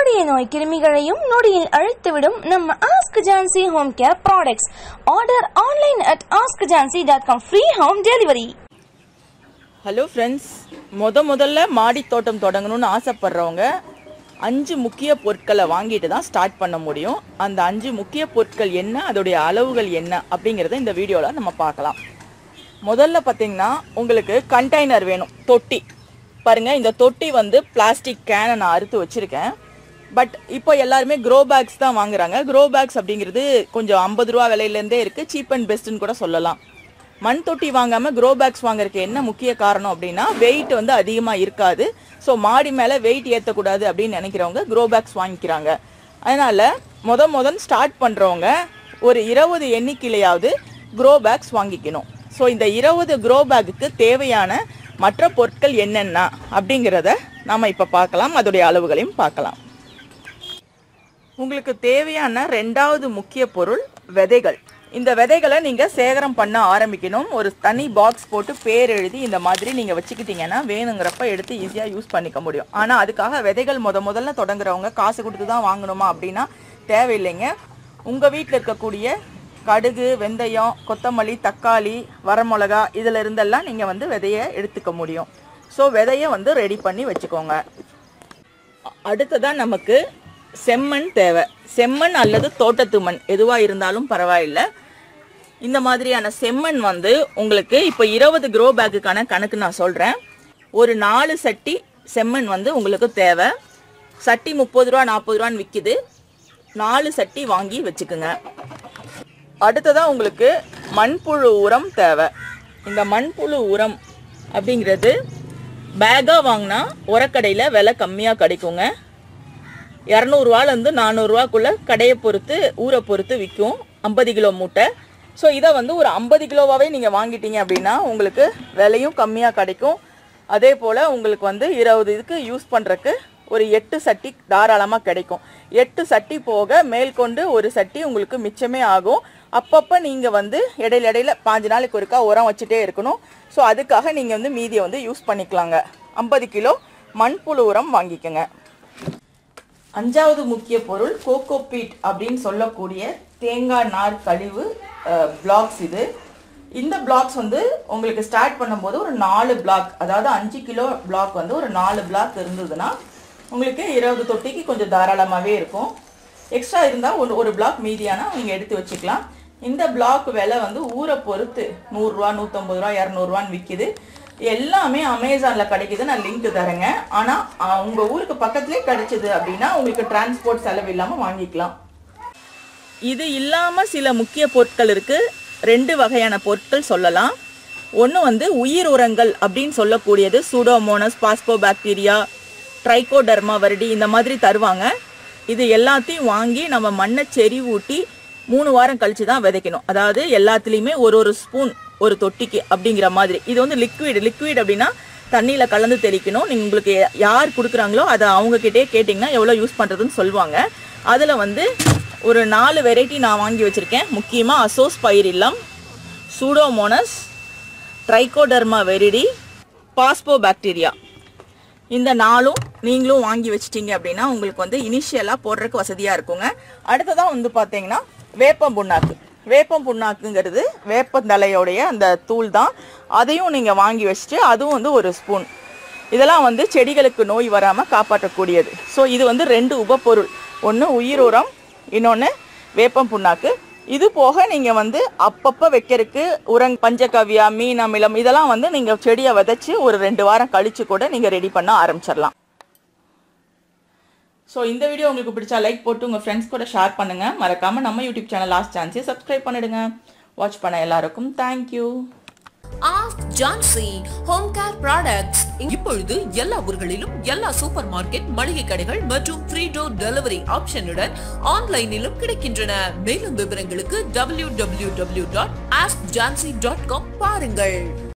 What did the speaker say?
கொடிய நோய் கிருமிகளையும் நொடியில் அழித்துவிடும் நம்ம ask Jhansi home care products order online at ask Jhansi dot com free home delivery hello friends முத முதல்ல மாடி தோட்டம் தொடங்கணும்னு ஆசைப்படுறவங்க அஞ்சு முக்கிய பொருட்களை வாங்கிட்டு தான் ஸ்டார்ட் பண்ண முடியும் அந்த அஞ்சு முக்கிய பொருட்கள் என்ன அதோடைய அளவுகள் என்ன அப்படிங்கிறத இந்த வீடியோவில் நம்ம பார்க்கலாம் முதல்ல பார்த்தீங்கன்னா உங்களுக்கு கண்டெய்னர் வேணும் தொட்டி பாருங்க இந்த தொட்டி வந்து பிளாஸ்டிக் கேனை நான் அறுத்து வச்சிருக்கேன் பட் இப்போ எல்லாருமே க்ரோ பேக்ஸ் தான் வாங்குறாங்க க்ரோ பேக்ஸ் அப்படிங்கிறது கொஞ்சம் ஐம்பது ரூபா விலையிலேருந்தே இருக்குது சீப் அண்ட் பெஸ்ட்டுன்னு கூட சொல்லலாம் மண் தொட்டி வாங்காம க்ரோ பேக்ஸ் வாங்குறதுக்கு என்ன முக்கிய காரணம் அப்படின்னா வெயிட் வந்து அதிகமாக இருக்காது ஸோ மாடி மேலே வெயிட் ஏற்றக்கூடாது அப்படின்னு நினைக்கிறவங்க க்ரோ பேக்ஸ் வாங்கிக்கிறாங்க அதனால முத முதல் ஸ்டார்ட் பண்ணுறவங்க ஒரு இருபது எண்ணிக்கையிலையாவது க்ரோ பேக்ஸ் வாங்கிக்கணும் ஸோ இந்த இருபது க்ரோ பேக்குக்கு தேவையான மற்ற பொருட்கள் என்னென்ன அப்படிங்கிறத நாம இப்போ பார்க்கலாம் அதோடைய அளவுகளையும் பார்க்கலாம் உங்களுக்கு தேவையான ரெண்டாவது முக்கிய பொருள் விதைகள் இந்த விதைகளை நீங்க சேகரம் பண்ண ஆரம்பிக்கணும் ஒரு தனி பாக்ஸ் போட்டு பேர் எழுதி இந்த மாதிரி நீங்க வச்சுக்கிட்டீங்கன்னா வேணுங்கிறப்ப எடுத்து ஈஸியா யூஸ் பண்ணிக்க முடியும் ஆனா அதுக்காக விதைகள் முத முதல்ல தொடங்குறவங்க காசு கொடுத்து தான் வாங்கணுமா அப்படின்னா தேவையில்லைங்க உங்க வீட்டில் இருக்கக்கூடிய கடுகு வெந்தயம் கொத்தமல்லி தக்காளி வரமிளகா இதுல இருந்தெல்லாம் நீங்க வந்து விதையை எடுத்துக்க முடியும் ஸோ விதையை வந்து ரெடி பண்ணி வச்சுக்கோங்க அடுத்ததான் நமக்கு செம்மண் தேவை செம்மண் அல்லது தோட்டத்து மண் எதுவா இருந்தாலும் பரவாயில்ல இந்த மாதிரியான செம்மண் வந்து உங்களுக்கு இப்போ இருபது க்ரோ பேக்குக்கான கணக்கு நான் சொல்றேன் ஒரு நாலு சட்டி செம்மண் வந்து உங்களுக்கு தேவை சட்டி முப்பது ரூபா நாற்பது ரூபான்னு விற்கிது நாலு சட்டி வாங்கி வச்சுக்குங்க அடுத்ததா உங்களுக்கு மண்புழு உரம் தேவை இந்த மண்புழு உரம் அப்படிங்கிறது பேக்காக வாங்கினா உரக்கடையில் விலை கம்மியாக கிடைக்குங்க இரநூறுவாலேருந்து நானூறுரூவாக்குள்ள கடையை பொறுத்து ஊரை பொறுத்து விற்கும் ஐம்பது கிலோ மூட்டை ஸோ இதை வந்து ஒரு ஐம்பது கிலோவாகவே நீங்கள் வாங்கிட்டீங்க அப்படின்னா உங்களுக்கு விலையும் கம்மியாக கிடைக்கும் அதே போல் உங்களுக்கு வந்து இருபது இதுக்கு யூஸ் பண்ணுறக்கு ஒரு எட்டு சட்டி தாராளமாக கிடைக்கும் எட்டு சட்டி போக மேற்கொண்டு ஒரு சட்டி உங்களுக்கு மிச்சமே ஆகும் அப்பப்போ நீங்கள் வந்து இடையில இடையில பாஞ்சு நாளைக்கு ஒருக்கா உரம் வச்சுட்டே இருக்கணும் ஸோ அதுக்காக நீங்கள் வந்து மீதியை வந்து யூஸ் பண்ணிக்கலாங்க ஐம்பது கிலோ மண்புழு உரம் வாங்கிக்கோங்க அஞ்சாவது முக்கிய பொருள் கோகோபீட் அப்படின்னு சொல்லக்கூடிய தேங்காய் நார் கழிவு பிளாக்ஸ் இது இந்த பிளாக்ஸ் வந்து உங்களுக்கு ஸ்டார்ட் பண்ணும்போது ஒரு நாலு பிளாக் அதாவது அஞ்சு கிலோ பிளாக் வந்து ஒரு நாலு பிளாக் இருந்ததுன்னா உங்களுக்கு இருபது தொட்டிக்கு கொஞ்சம் தாராளமாகவே இருக்கும் எக்ஸ்ட்ரா இருந்தால் ஒரு ஒரு பிளாக் மீதியானா நீங்கள் எடுத்து வச்சுக்கலாம் இந்த பிளாக் விலை வந்து ஊரை பொறுத்து நூறுரூவா நூற்றம்பது ரூபா இரநூறுவான்னு விற்கிது எல்லாமே அமேசானில் கிடைக்குது நான் லிங்க் தரேங்க ஆனால் உங்கள் ஊருக்கு பக்கத்துலேயே கிடைச்சிது அப்படின்னா உங்களுக்கு டிரான்ஸ்போர்ட் செலவு இல்லாமல் வாங்கிக்கலாம் இது இல்லாமல் சில முக்கிய பொருட்கள் இருக்கு ரெண்டு வகையான பொருட்கள் சொல்லலாம் ஒன்று வந்து உயிர் உரங்கள் அப்படின்னு சொல்லக்கூடியது சூடோமோனஸ் பாஸ்போ பாக்டீரியா ட்ரைகோடர்மா வருடி இந்த மாதிரி தருவாங்க இது எல்லாத்தையும் வாங்கி நம்ம மண்ணை செறி ஊட்டி மூணு வாரம் கழிச்சு தான் விதைக்கணும் அதாவது எல்லாத்துலேயுமே ஒரு ஒரு ஸ்பூன் ஒரு தொட்டிக்கு அப்படிங்கிற மாதிரி இது வந்து லிக்விட் லிக்விட் அப்படின்னா தண்ணியில் கலந்து தெளிக்கணும் நீங்கள் உங்களுக்கு யார் கொடுக்குறாங்களோ அதை அவங்கக்கிட்டே கேட்டிங்கன்னா எவ்வளோ யூஸ் பண்ணுறதுன்னு சொல்லுவாங்க அதில் வந்து ஒரு நாலு வெரைட்டி நான் வாங்கி வச்சுருக்கேன் முக்கியமாக அசோஸ் பயிரில்லம் pseudomonas trichoderma viride phospho bacteria இந்த நாளும் நீங்களும் வாங்கி வச்சிட்டீங்க அப்படின்னா உங்களுக்கு வந்து இனிஷியலாக போடுறதுக்கு வசதியாக இருக்குங்க அடுத்ததான் வந்து பார்த்தீங்கன்னா வேப்பம் புண்ணாக்கு வேப்பம் புண்ணாக்குங்கிறது வேப்பந்தலையோடைய அந்த தூள் தான் அதையும் நீங்கள் வாங்கி வச்சுட்டு அதுவும் வந்து ஒரு ஸ்பூன் இதெல்லாம் வந்து செடிகளுக்கு நோய் வராமல் காப்பாற்றக்கூடியது ஸோ இது வந்து ரெண்டு உபப்பொருள் ஒன்று உயிர் உரம் இன்னொன்று வேப்பம் புண்ணாக்கு இது போக நீங்கள் வந்து அப்பப்போ வைக்கிறதுக்கு உரங் பஞ்சகவ்யா மீன் அமிலம் இதெல்லாம் வந்து நீங்கள் செடியை விதைச்சு ஒரு ரெண்டு வாரம் கழிச்சு கூட நீங்கள் ரெடி பண்ண ஆரம்பிச்சிடலாம் ஸோ இந்த வீடியோ உங்களுக்கு பிடிச்சா லைக் போட்டு உங்கள் ஃப்ரெண்ட்ஸ் கூட ஷேர் பண்ணுங்க மறக்காம நம்ம யூடியூப் சேனல் லாஸ்ட் சான்ஸே சப்ஸ்கிரைப் பண்ணிடுங்க வாட்ச் பண்ண எல்லாருக்கும் thank you ask Jhansi home care products இப்பொழுது எல்லா ஊர்களிலும் எல்லா சூப்பர் மார்க்கெட் மளிகை கடைகள் மற்றும் ஃப்ரீ டோர் டெலிவரி ஆப்ஷனுடன் ஆன்லைனிலும் கிடைக்கின்றன மேலும் விவரங்களுக்கு www.askjansi.com டாட் பாருங்கள்